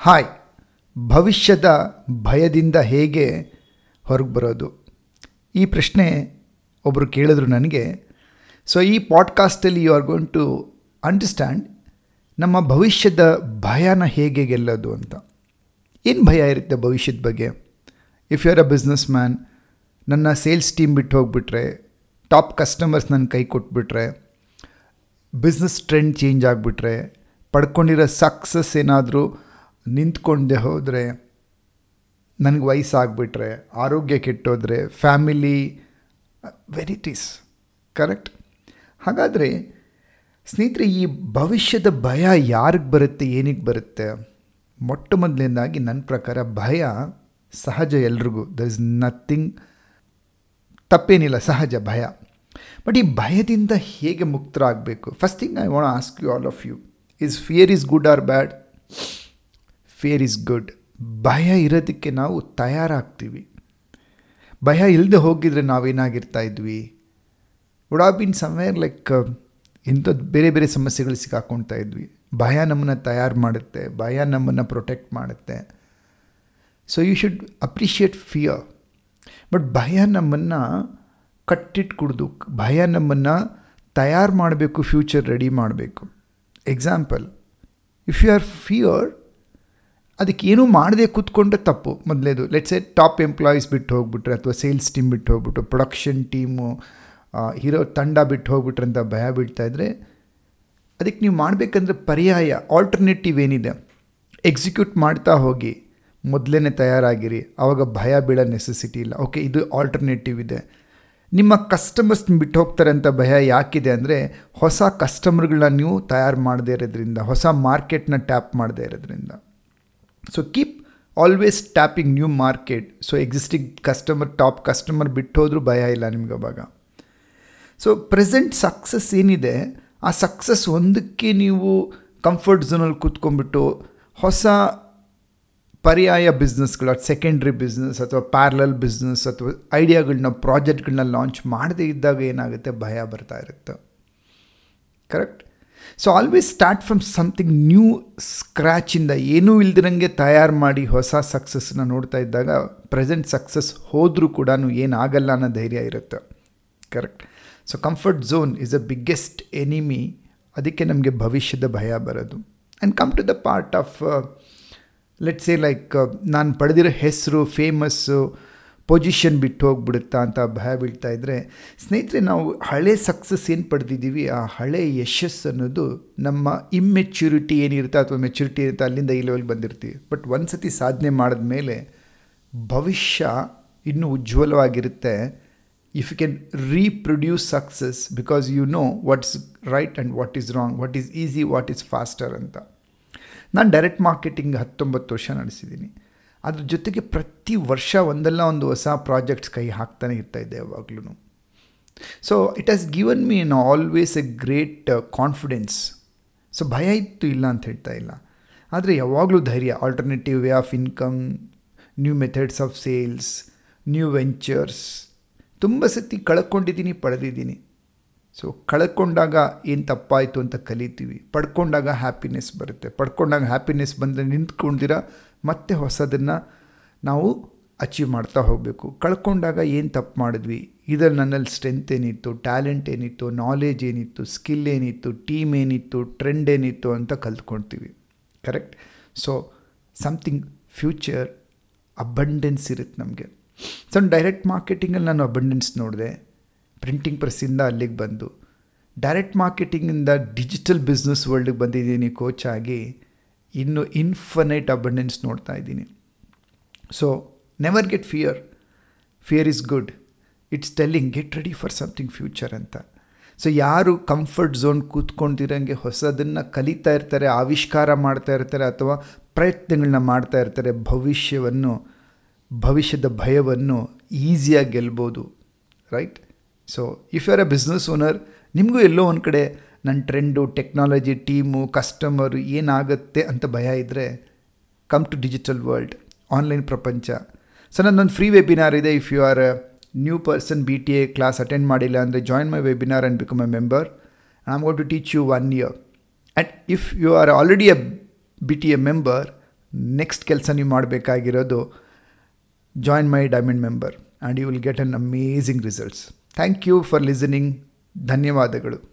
hi ಭವಿಷ್ಯದ ಭಯದಿಂದ ಹೇಗೆ ಹೊರಗೆ ಬರೋದು ಈ ಪ್ರಶ್ನೆ ಒಬ್ಬರು ಕೇಳಿದ್ರು ನನಗೆ ಸೊ ಈ ಪಾಡ್ಕಾಸ್ಟಲ್ಲಿ you are going to understand ನಮ್ಮ ಭವಿಷ್ಯದ ಭಯನ ಹೇಗೆ ಗೆಲ್ಲೋದು ಅಂತ ಏನು ಭಯ ಇರುತ್ತೆ ಭವಿಷ್ಯದ ಬಗ್ಗೆ if you are a business man ನನ್ನ ಸೇಲ್ಸ್ ಟೀಮ್ ಬಿಟ್ಟು ಹೋಗ್ಬಿಟ್ರೆ ಟಾಪ್ ಕಸ್ಟಮರ್ಸ್ ನನ್ನ ಕೈ ಕೊಟ್ಬಿಟ್ರೆ ಬಿಸ್ನೆಸ್ ಟ್ರೆಂಡ್ ಚೇಂಜ್ ಆಗಿಬಿಟ್ರೆ ಪಡ್ಕೊಂಡಿರೋ ಸಕ್ಸಸ್ ಏನಾದರೂ ನಿಂತ್ಕೊಂಡೆ ಹೋದರೆ ನನಗೆ ವಯಸ್ಸಾಗ್ಬಿಟ್ರೆ ಆರೋಗ್ಯ ಕೆಟ್ಟೋದ್ರೆ ಫ್ಯಾಮಿಲಿ ವೆರಿಟೀಸ್ ಕರೆಕ್ಟ್ ಹಾಗಾದರೆ ಸ್ನೇಹಿತರೆ ಈ ಭವಿಷ್ಯದ ಭಯ ಯಾರಿಗೆ ಬರುತ್ತೆ ಏನಿಗೆ ಬರುತ್ತೆ ಮೊಟ್ಟ ಮೊದಲನೇದಾಗಿ ನನ್ನ ಪ್ರಕಾರ ಭಯ ಸಹಜ ಎಲ್ರಿಗೂ ದರ್ ಇಸ್ ನಥಿಂಗ್ ತಪ್ಪೇನಿಲ್ಲ ಸಹಜ ಭಯ ಬಟ್ ಈ ಭಯದಿಂದ ಹೇಗೆ ಮುಕ್ತರಾಗಬೇಕು first thing I want ask you all of you is fear is good or bad fear is good ಭಯ ಇರೋದಕ್ಕೆ ನಾವು ತಯಾರಾಗ್ತೀವಿ ಭಯ ಇಲ್ಲದೆ ಹೋಗಿದ್ರೆ ನಾವೇನಾಗಿರ್ತಾ ಇದ್ವಿ would have been somewhere like ಇಂಥದ್ದು ಬೇರೆ ಬೇರೆ ಸಮಸ್ಯೆಗಳು ಸಿಕ್ಕಾಕೊಳ್ತಾ ಇದ್ವಿ ಭಯ ನಮ್ಮನ್ನು ತಯಾರು ಮಾಡುತ್ತೆ ಭಯ ನಮ್ಮನ್ನು ಪ್ರೊಟೆಕ್ಟ್ ಮಾಡುತ್ತೆ so you should appreciate fear but ಭಯ ನಮ್ಮನ್ನು ಕಟ್ಟಿಟ್ಟು ಕುಡ್ದು ಭಯ ನಮ್ಮನ್ನು ತಯಾರು ಮಾಡಬೇಕು ಫ್ಯೂಚರ್ ರೆಡಿ ಮಾಡಬೇಕು example if you are fear ಅದಕ್ಕೆ ಏನೂ ಮಾಡದೆ ಕೂತ್ಕೊಂಡ್ರೆ ತಪ್ಪು ಮೊದಲೇದು ಲೆಟ್ಸ್ ಎ ಟಾಪ್ ಎಂಪ್ಲಾಯೀಸ್ ಬಿಟ್ಟು ಹೋಗ್ಬಿಟ್ರೆ ಅಥವಾ ಸೇಲ್ಸ್ ಟೀಮ್ ಬಿಟ್ಟು ಹೋಗ್ಬಿಟ್ಟು ಪ್ರೊಡಕ್ಷನ್ ಟೀಮು ಹೀರೋ ತಂಡ ಬಿಟ್ಟು ಹೋಗ್ಬಿಟ್ರೆ ಅಂತ ಭಯ ಬೀಳ್ತಾ ಇದ್ದರೆ ಅದಕ್ಕೆ ನೀವು ಮಾಡಬೇಕಂದ್ರೆ ಪರ್ಯಾಯ ಆಲ್ಟರ್ನೇಟಿವ್ ಏನಿದೆ ಎಕ್ಸಿಕ್ಯೂಟ್ ಮಾಡ್ತಾ ಹೋಗಿ ಮೊದಲೇ ತಯಾರಾಗಿರಿ ಆವಾಗ ಭಯ ಬೀಳೋ ನೆಸೆಸಿಟಿ ಇಲ್ಲ ಓಕೆ ಇದು ಆಲ್ಟರ್ನೇಟಿವ್ ಇದೆ ನಿಮ್ಮ ಕಸ್ಟಮರ್ಸ್ ಬಿಟ್ಟು ಹೋಗ್ತಾರೆ ಅಂತ ಭಯ ಯಾಕಿದೆ ಅಂದರೆ ಹೊಸ ಕಸ್ಟಮರ್ಗಳನ್ನ ನೀವು ತಯಾರು ಮಾಡದೇ ಇರೋದ್ರಿಂದ ಹೊಸ ಮಾರ್ಕೆಟ್ನ ಟ್ಯಾಪ್ ಮಾಡದೇ ಇರೋದ್ರಿಂದ so keep always tapping new market so existing customer top customer ಬಿಟ್ಟು ಹೋದ್ರೂ ಭಯ ಇಲ್ಲ ನಿಮ್ಗೆ ಅವಾಗ ಸೊ ಪ್ರೆಸೆಂಟ್ ಸಕ್ಸಸ್ ಏನಿದೆ ಆ ಸಕ್ಸಸ್ ಒಂದಕ್ಕೆ ನೀವು ಕಂಫರ್ಟ್ ಝೋನಲ್ಲಿ ಕೂತ್ಕೊಂಡ್ಬಿಟ್ಟು ಹೊಸ ಪರ್ಯಾಯ ಬಿಸ್ನೆಸ್ಗಳು ಸೆಕೆಂಡ್ರಿ ಬಿಸ್ನೆಸ್ ಅಥವಾ ಪ್ಯಾರಲಲ್ ಬಿಸ್ನೆಸ್ ಅಥವಾ ಐಡಿಯಾಗಳನ್ನ ಪ್ರಾಜೆಕ್ಟ್ಗಳನ್ನ ಲಾಂಚ್ ಮಾಡದೇ ಇದ್ದಾಗ ಏನಾಗುತ್ತೆ ಭಯ ಬರ್ತಾ ಇರುತ್ತೆ correct so always start from something new ಸ್ಕ್ರ್ಯಾಚಿಂದ ಏನೂ ಇಲ್ದಿರಂಗೆ ತಯಾರು ಮಾಡಿ ಹೊಸ ಸಕ್ಸಸ್ನ ನೋಡ್ತಾ ಇದ್ದಾಗ ಪ್ರೆಸೆಂಟ್ ಸಕ್ಸಸ್ ಹೋದರೂ ಕೂಡ ಏನಾಗಲ್ಲ ಅನ್ನೋ ಧೈರ್ಯ ಇರುತ್ತೆ correct so comfort zone is a biggest enemy ಅದಕ್ಕೆ ನಮಗೆ ಭವಿಷ್ಯದ ಭಯ ಬರೋದು and come to the part of let's a like ನಾನು ಪಡೆದಿರೋ ಹೆಸರು ಫೇಮಸ್ಸು ಪೊಸಿಷನ್ ಬಿಟ್ಟು ಹೋಗ್ಬಿಡುತ್ತಾ ಅಂತ ಭಯ ಬೀಳ್ತಾ ಇದ್ದರೆ ಸ್ನೇಹಿತರೆ ನಾವು ಹಳೆ ಸಕ್ಸಸ್ ಏನು ಪಡೆದಿದ್ದೀವಿ ಆ ಹಳೆ ಯಶಸ್ಸು ಅನ್ನೋದು ನಮ್ಮ ಇಮ್ಮೆಚ್ಯೂರಿಟಿ ಏನಿರುತ್ತೆ ಅಥವಾ ಮೆಚ್ಯೂರಿಟಿ ಇರುತ್ತೆ ಅಲ್ಲಿಂದ ಈ ಲೆವೆಲ್ ಬಂದಿರ್ತೀವಿ ಬಟ್ ಒಂದು ಸತಿ ಸಾಧನೆ ಮಾಡಿದ ಮೇಲೆ ಭವಿಷ್ಯ ಇನ್ನೂ ಉಜ್ವಲವಾಗಿರುತ್ತೆ if you can reproduce success because you know what's right and what is wrong what is easy what is faster ಅಂತ ನಾನು ಡೈರೆಕ್ಟ್ ಮಾರ್ಕೆಟಿಂಗ್ ಹತ್ತೊಂಬತ್ತು ವರ್ಷ ನಡೆಸಿದ್ದೀನಿ ಅದ್ರ ಜೊತೆಗೆ ಪ್ರತಿ ವರ್ಷ ಒಂದಲ್ಲ ಒಂದು ಹೊಸ ಪ್ರಾಜೆಕ್ಟ್ಸ್ ಕೈ ಹಾಕ್ತಾನೆ ಇರ್ತಾಯಿದ್ದೆ ಯಾವಾಗಲೂ so it has given me in always a great confidence so ಭಯ ಇತ್ತು ಇಲ್ಲ ಅಂತ ಹೇಳ್ತಾ ಇಲ್ಲ ಆದರೆ ಯಾವಾಗಲೂ ಧೈರ್ಯ alternative way of income new methods of sales new ventures ತುಂಬ ಸತಿ ಕಳ್ಕೊಂಡಿದ್ದೀನಿ ಪಡೆದಿದ್ದೀನಿ ಸೊ ಕಳ್ಕೊಂಡಾಗ ಏನು ತಪ್ಪಾಯಿತು ಅಂತ ಕಲಿತೀವಿ ಪಡ್ಕೊಂಡಾಗ ಹ್ಯಾಪಿನೆಸ್ ಬರುತ್ತೆ ಪಡ್ಕೊಂಡಾಗ ಹ್ಯಾಪಿನೆಸ್ ಬಂದರೆ ನಿಂತ್ಕೊಂಡಿರ ಮತ್ತೆ ಹೊಸದನ್ನು ನಾವು ಅಚೀವ್ ಮಾಡ್ತಾ ಹೋಗಬೇಕು ಕಳ್ಕೊಂಡಾಗ ಏನು ತಪ್ಪು ಮಾಡಿದ್ವಿ ಇದರಲ್ಲಿ ನನ್ನಲ್ಲಿ ಸ್ಟ್ರೆಂತ್ ಏನಿತ್ತು ಟ್ಯಾಲೆಂಟ್ ಏನಿತ್ತು ನಾಲೆಜ್ ಏನಿತ್ತು ಸ್ಕಿಲ್ ಏನಿತ್ತು ಟೀಮ್ ಏನಿತ್ತು ಟ್ರೆಂಡ್ ಏನಿತ್ತು ಅಂತ ಕಲ್ತ್ಕೊಳ್ತೀವಿ correct so something future abundance ಇರುತ್ತೆ ನಮಗೆ ಸೊ ಡೈರೆಕ್ಟ್ ಮಾರ್ಕೆಟಿಂಗಲ್ಲಿ ನಾನು ಅಬಂಡೆನ್ಸ್ ನೋಡಿದೆ ಪ್ರಿಂಟಿಂಗ್ ಪ್ರೆಸ್ಸಿಂದ ಅಲ್ಲಿಗೆ ಬಂದು ಡೈರೆಕ್ಟ್ ಮಾರ್ಕೆಟಿಂಗಿಂದ ಡಿಜಿಟಲ್ ಬಿಸ್ನೆಸ್ ವರ್ಲ್ಡಿಗೆ ಬಂದಿದ್ದೀನಿ ಕೋಚ್ ಆಗಿ ಇನ್ನು ಇನ್ಫನೈಟ್ ಅಬಂಡೆನ್ಸ್ ನೋಡ್ತಾ ಇದ್ದೀನಿ so never get fear fear is good it's telling get ready for something future ಅಂತ ಸೊ ಯಾರು ಕಂಫರ್ಟ್ ಝೋನ್ ಕೂತ್ಕೊಂಡಿರಂಗೆ ಹೊಸದನ್ನು ಕಲಿತಾ ಇರ್ತಾರೆ ಆವಿಷ್ಕಾರ ಮಾಡ್ತಾ ಇರ್ತಾರೆ ಅಥವಾ ಪ್ರಯತ್ನಗಳನ್ನ ಮಾಡ್ತಾ ಇರ್ತಾರೆ ಭವಿಷ್ಯವನ್ನು ಭವಿಷ್ಯದ ಭಯವನ್ನು ಈಸಿಯಾಗಿ ಗೆಲ್ಬೋದು right so if you are a business owner ನಿಮಗೂ ಎಲ್ಲೋ ಒಂದು ಕಡೆ ನನ್ನ ಟ್ರೆಂಡು ಟೆಕ್ನಾಲಜಿ ಟೀಮು ಕಸ್ಟಮರು ಏನಾಗುತ್ತೆ ಅಂತ ಭಯ ಇದ್ದರೆ come to digital world online ಪ್ರಪಂಚ ಸೊ ನನ್ನೊಂದು ಫ್ರೀ ವೆಬಿನಾರ್ ಇದೆ if you are new person B T A class attend ಮಾಡಿಲ್ಲ ಅಂದರೆ join my webinar and become a member I am got to teach you one year and if you are already a B T A member next ಕೆಲಸ ನೀವು ಮಾಡಬೇಕಾಗಿರೋದು join my diamond member and you will get an amazing results thank you for listening ಧನ್ಯವಾದಗಳು